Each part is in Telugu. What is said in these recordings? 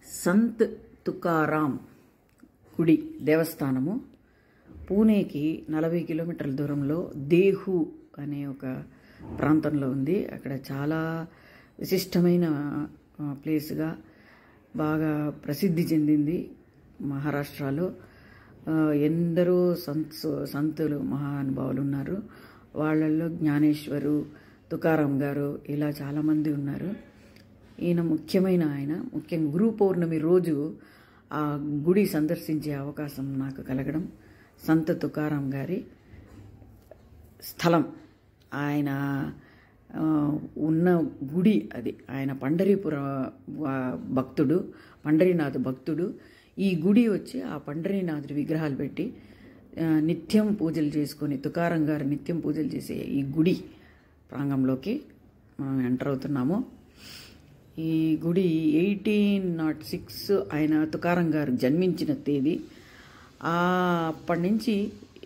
సంత్ తుకారాం గుడి దేవస్థానము పూణేకి నలభై కిలోమీటర్ల దూరంలో దేహు అనే ఒక ప్రాంతంలో ఉంది అక్కడ చాలా విశిష్టమైన ఆ, ప్లేస్గా బాగా ప్రసిద్ధి చెందింది మహారాష్ట్రలో ఆ, ఎందరో సంత్ సంతులు మహానుభావులు ఉన్నారు వాళ్ళల్లో జ్ఞానేశ్వరు తుకారాం గారు ఇలా చాలామంది ఉన్నారు ఈయన ముఖ్యమైన ఆయన ముఖ్యంగా గురు పౌర్ణమి రోజు ఆ గుడి సందర్శించే అవకాశం నాకు కలగడం సంత తుకారాం గారి స్థలం ఆయన ఆ, ఉన్న గుడి అది ఆయన పండరీపుర వా- భక్తుడు పండరీనాథ్ భక్తుడు ఈ గుడి వచ్చి ఆ పండరీనాథుడి విగ్రహాలు పెట్టి ఆ, నిత్యం పూజలు చేసుకొని తుకారం గారు నిత్యం పూజలు చేసే ఈ గుడి ప్రాంగంలోకి మనం ఎంటర్ అవుతున్నాము ఈ గుడి ఎయిటీన్ నాట్ సిక్స్ ఆయన తుకారం గారు జన్మించిన తేదీ ఆ అప్పటి నుంచి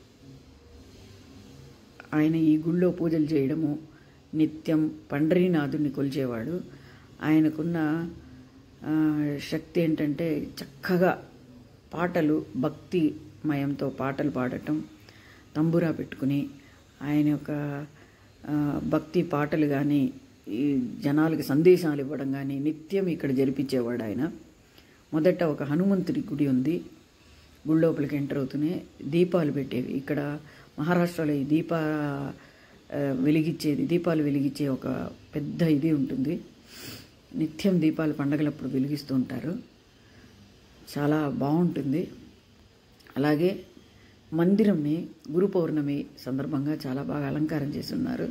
ఆయన ఈ గుళ్ళో పూజలు చేయడము నిత్యం పండరీనాథుడిని కొలిచేవాడు ఆయనకున్న ఆ, శక్తి ఏంటంటే చక్కగా పాటలు భక్తిమయంతో పాటలు పాడటం తంబురా పెట్టుకుని ఆయన యొక్క ఆ, భక్తి పాటలు కానీ ఈ జనాలకి సందేశాలు ఇవ్వడం కానీ నిత్యం ఇక్కడ జరిపించేవాడు ఆయన మొదట ఒక హనుమంతుడి గుడి ఉంది గుడి లోపలికి ఎంటర్ అవుతూనే దీపాలు పెట్టేవి ఇక్కడ మహారాష్ట్రలో ఈ దీప ఆ, వెలిగించేది దీపాలు వెలిగించే ఒక పెద్ద ఇది ఉంటుంది నిత్యం దీపాలు పండగలప్పుడు వెలిగిస్తూ ఉంటారు చాలా బాగుంటుంది అలాగే మందిరంని గురు పౌర్ణమి సందర్భంగా చాలా బాగా అలంకారం చేసి ఉన్నారు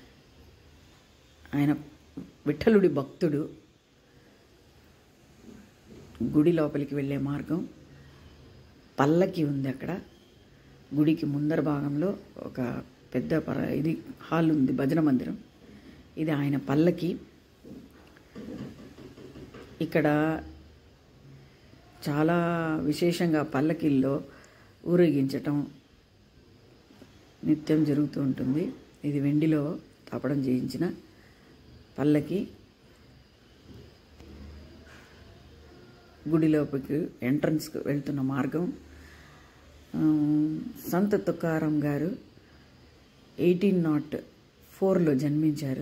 ఆయన విఠలుడి భక్తుడు గుడి లోపలికి వెళ్ళే మార్గం పల్లకి ఉంది అక్కడ గుడికి ముందర భాగంలో ఒక పెద్ద పర ఇది హాల్ ఉంది భజన మందిరం ఇది ఆయన పల్లకి ఇక్కడ చాలా విశేషంగా పల్లకిల్లో ఊరేగించటం నిత్యం జరుగుతూ ఉంటుంది ఇది వెండిలో తాపడం చేయించిన పల్లకి గుడిలోపలికి ఎంట్రన్స్కి వెళ్తున్న మార్గం ఆ, సంత తుకారం గారు ఎయిటీన్ నాట్ ఫోర్లో జన్మించారు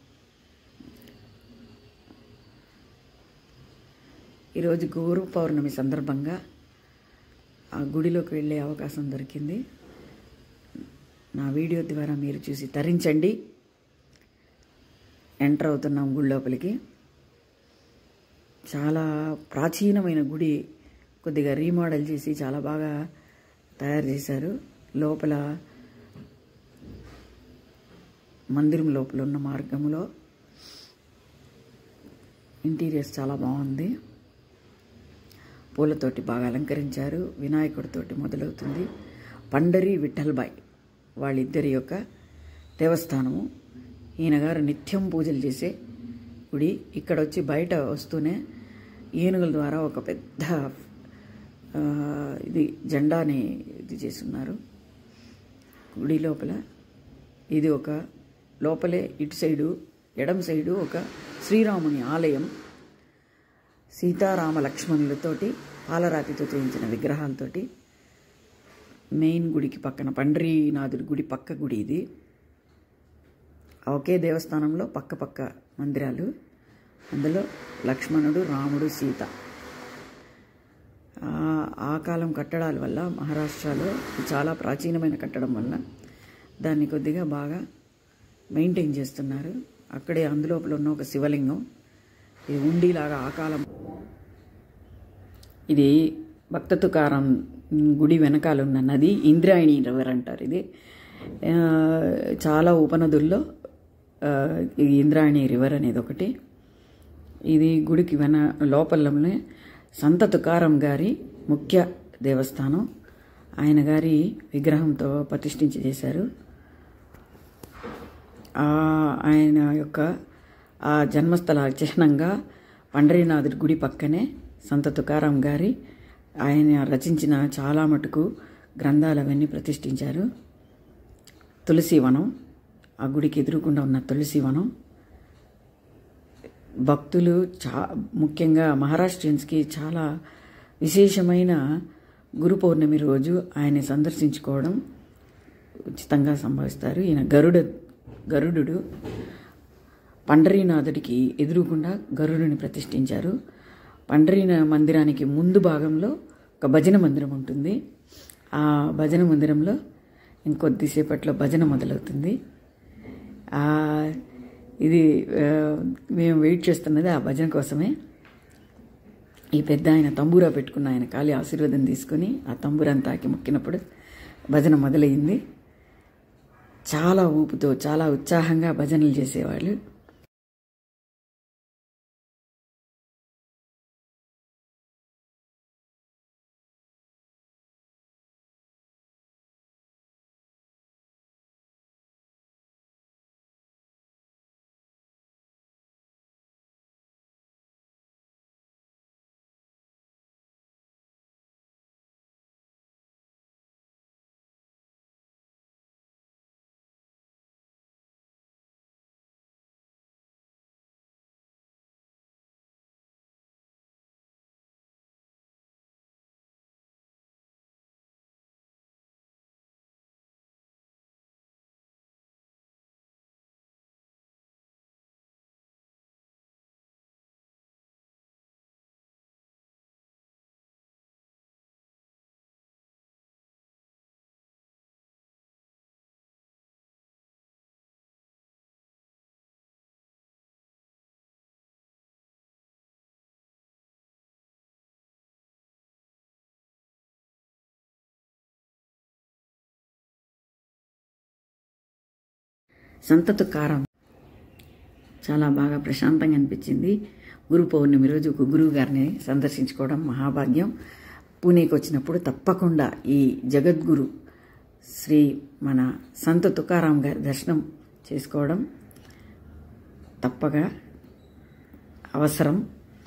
ఈరోజు గురు పౌర్ణమి సందర్భంగా ఆ గుడిలోకి వెళ్ళే అవకాశం దొరికింది నా వీడియో ద్వారా మీరు చూసి తరించండి ఎంటర్ అవుతున్నాం గుడి లోపలికి చాలా ప్రాచీనమైన గుడి కొద్దిగా రీమోడల్ చేసి చాలా బాగా తయారు చేశారు లోపల మందిరం లోపల ఉన్న మార్గంలో ఇంటీరియర్స్ చాలా బాగుంది పూలతోటి బాగా అలంకరించారు వినాయకుడితోటి మొదలవుతుంది పండరి విఠల్బాయ్ వాళ్ళిద్దరి యొక్క దేవస్థానము ఈయన గారు నిత్యం పూజలు చేసే గుడి ఇక్కడ వచ్చి బయట వస్తూనే ఏనుగుల ద్వారా ఒక పెద్ద ఆ, ఇది జెండాని ఇది చేస్తున్నారు గుడి లోపల ఇది ఒక లోపలే ఇటు సైడు ఎడమ సైడు ఒక శ్రీరాముని ఆలయం సీతారామ లక్ష్మణులతోటి పాలరాతితో చేయించిన విగ్రహాలతోటి మెయిన్ గుడికి పక్కన పండ్రీనాథుడి గుడి పక్క గుడి ఇది ఆ ఒకే దేవస్థానంలో పక్క పక్క మందిరాలు అందులో లక్ష్మణుడు రాముడు సీత ఆ- ఆ కాలం కట్టడాల వల్ల మహారాష్ట్రలో ఇది చాలా ప్రాచీనమైన కట్టడం వల్ల దాన్ని కొద్దిగా బాగా మెయింటైన్ చేస్తున్నారు అక్కడే అందులోపల ఉన్న ఒక శివలింగం ఇది ఉండిలాగా ఆ కాలం ఇది భక్త తుకారం గుడి వెనకాల ఉన్న నది ఇంద్రాయణి రివర్ అంటారు ఇది ఆ, చాలా ఉపనదుల్లో ఆ, ఈ ఇంద్రాయణి రివర్ అనేది ఒకటి ఇది గుడికి వెన లోపలనే సంత తుకారం గారి ముఖ్య దేవస్థానం ఆయన గారి విగ్రహంతో ప్రతిష్ఠించి చేశారు ఆ ఆయన యొక్క ఆ జన్మస్థల చిహ్నంగా పండరీనాథుడి గుడి పక్కనే సంత తుకారాం గారి ఆయన రచించిన చాలా మటుకు గ్రంథాలు అవన్నీ ప్రతిష్ఠించారు తులసి వనం ఆ గుడికి ఎదురుకుండా ఉన్న తులసి వనం భక్తులు చా ముఖ్యంగా మహారాష్ట్రియన్స్కి చాలా విశేషమైన గురు పౌర్ణమి రోజు ఆయన సందర్శించుకోవడం ఉచితంగా సంభవిస్తారు ఈయన గరుడ గరుడు పండరీనాథుడికి ఎదురుగుండా గరుడుని ప్రతిష్ఠించారు పండరీన మందిరానికి ముందు భాగంలో ఒక భజన మందిరం ఉంటుంది ఆ భజన మందిరంలో ఇంకొద్దిసేపట్లో భజన మొదలవుతుంది ఆ, ఇది ఆ, మేము వెయిట్ చేస్తున్నది ఆ భజన కోసమే ఈ పెద్ద ఆయన తంబూరా పెట్టుకున్న ఆయన కాలి ఆశీర్వాదం తీసుకొని ఆ తంబూరాన్ని తాకి మొక్కినప్పుడు భజన మొదలైంది చాలా ఊపుతో చాలా ఉత్సాహంగా భజనలు చేసేవాళ్ళు సంత తుకారం చాలా బాగా ప్రశాంతంగా అనిపించింది గురు పౌర్ణమి రోజు ఒక గురువు గారిని సందర్శించుకోవడం మహాభాగ్యం పూణేకి వచ్చినప్పుడు తప్పకుండా ఈ జగద్గురు శ్రీ మన సంత తుకారాం గారి దర్శనం చేసుకోవడం తప్పగా అవసరం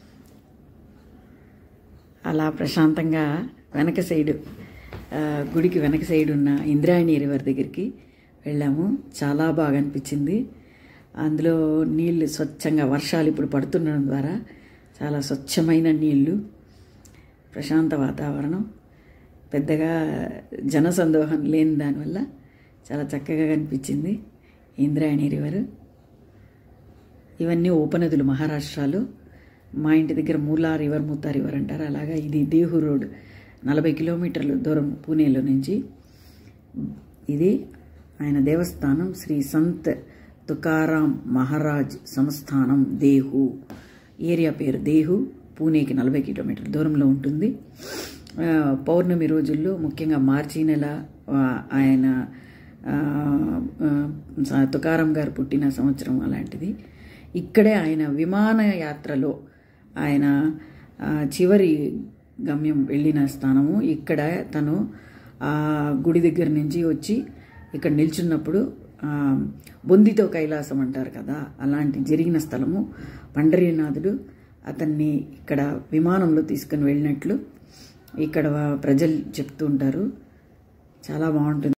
అలా ప్రశాంతంగా వెనక సైడు ఆ, గుడికి వెనక సైడ్ ఉన్న ఇంద్రాయణి రివర్ దగ్గరికి వెళ్ళాము చాలా బాగా అనిపించింది అందులో నీళ్లు స్వచ్ఛంగా వర్షాలు ఇప్పుడు పడుతుండడం ద్వారా చాలా స్వచ్ఛమైన నీళ్లు ప్రశాంత వాతావరణం పెద్దగా జనసందోహం లేని దానివల్ల చాలా చక్కగా కనిపించింది ఇంద్రాయణి రివర్ ఇవన్నీ ఉపనదులు మహారాష్ట్రలో మా ఇంటి దగ్గర మూలా రివర్ ముత్తా రివర్ అంటారు అలాగా ఇది దేహు రోడ్ నలభై కిలోమీటర్లు దూరం పూణేలో నుంచి ఇది ఆయన దేవస్థానం శ్రీ సంత్ తుకారాం మహారాజ్ సంస్థానం దేహు ఏరియా పేరు దేహు పూణేకి నలభై కిలోమీటర్ల దూరంలో ఉంటుంది ఆ, పౌర్ణమి రోజుల్లో ముఖ్యంగా మార్చి నెల ఆ, ఆయన ఆ, ఆ, తుకారాం గారు పుట్టిన సంవత్సరం అలాంటిది ఇక్కడే ఆయన విమాన యాత్రలో ఆయన ఆ, చివరి గమ్యం వెళ్ళిన స్థానము ఇక్కడ తను ఆ గుడి దగ్గర నుంచి వచ్చి ఇక్కడ నిల్చున్నప్పుడు ఆ, బొందితో కైలాసం అంటారు కదా అలాంటి జరిగిన స్థలము పండరీనాథుడు అతన్ని ఇక్కడ విమానంలో తీసుకుని వెళ్ళినట్లు ఇక్కడ ప్రజలు చెప్తూ ఉంటారు చాలా బాగుంటుంది